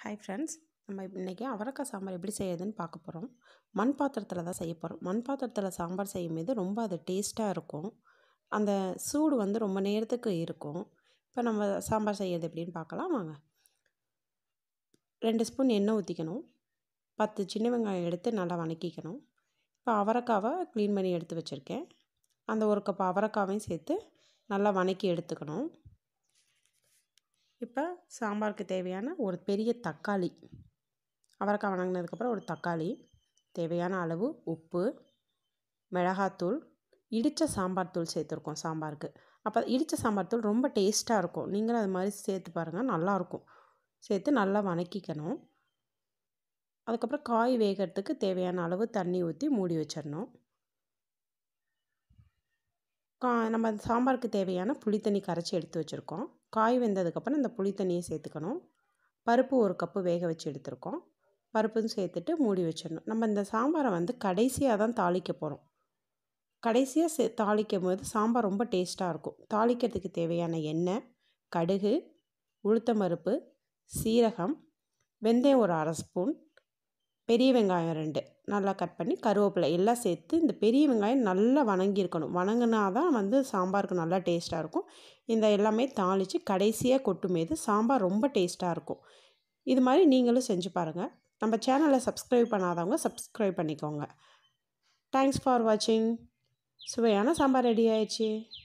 hi friends நம்ம இன்றைக்கி அவரக்காய் சாம்பார் எப்படி செய்யறதுன்னு பார்க்க போகிறோம் மண் பாத்திரத்தில் தான் செய்ய போகிறோம் மண் பாத்திரத்தில் சாம்பார் செய்யும்போது ரொம்ப அது டேஸ்ட்டாக இருக்கும் அந்த சூடு வந்து ரொம்ப நேரத்துக்கு இருக்கும் இப்போ நம்ம சாம்பார் செய்யறது எப்படின்னு பார்க்கலாம் வாங்க ரெண்டு ஸ்பூன் எண்ணெய் ஊற்றிக்கணும் பத்து சின்ன வெங்காயம் எடுத்து நல்லா வணக்கிக்கணும் இப்போ அவரைக்காவை க்ளீன் பண்ணி எடுத்து வச்சுருக்கேன் அந்த ஒரு கப் அவரைக்காவையும் சேர்த்து நல்லா வணக்கி எடுத்துக்கணும் இப்போ சாம்பாருக்கு தேவையான ஒரு பெரிய தக்காளி அவரைக்காய் வணங்கினதுக்கப்புறம் ஒரு தக்காளி தேவையான அளவு உப்பு மிளகாத்தூள் இடித்த சாம்பார் தூள் சேர்த்துருக்கோம் சாம்பாருக்கு அப்போ இடித்த சாம்பார் தூள் ரொம்ப டேஸ்ட்டாக இருக்கும் நீங்களும் அது மாதிரி சேர்த்து பாருங்கள் நல்லாயிருக்கும் சேர்த்து நல்லா வணக்கிக்கணும் அதுக்கப்புறம் காய் வேகிறதுக்கு தேவையான அளவு தண்ணி ஊற்றி மூடி வச்சிடணும் கா நம்ம சாம்பாருக்கு தேவையான புளி தண்ணி கரைச்சி எடுத்து வச்சுருக்கோம் காய் வெந்ததுக்கப்புறம் இந்த புளி தண்ணியை சேர்த்துக்கணும் பருப்பு ஒரு கப்பு வேக வச்சு எடுத்துருக்கோம் பருப்பும் சேர்த்துட்டு மூடி வச்சிடணும் நம்ம இந்த சாம்பாரை வந்து கடைசியாக தான் தாளிக்க போகிறோம் கடைசியாக சே தாளிக்கும் போது சாம்பார் ரொம்ப டேஸ்ட்டாக இருக்கும் தாளிக்கிறதுக்கு தேவையான எண்ணெய் கடுகு உளுத்தம்பருப்பு சீரகம் வெந்தயம் ஒரு அரை ஸ்பூன் பெரிய வெங்காயம் ரெண்டு நல்லா கட் பண்ணி கருவேப்பிலை எல்லாம் சேர்த்து இந்த பெரிய வெங்காயம் நல்லா வணங்கியிருக்கணும் வணங்கினா தான் வந்து சாம்பாருக்கு நல்லா டேஸ்ட்டாக இருக்கும் இந்த எல்லாமே தாளித்து கடைசியாக கொட்டுமேது சாம்பார் ரொம்ப டேஸ்ட்டாக இருக்கும் இது மாதிரி நீங்களும் செஞ்சு பாருங்கள் நம்ம சேனலை சப்ஸ்கிரைப் பண்ணாதவங்க சப்ஸ்கிரைப் பண்ணிக்கோங்க தேங்க்ஸ் ஃபார் வாட்சிங் சுவையான சாம்பார் ரெடி ஆயிடுச்சு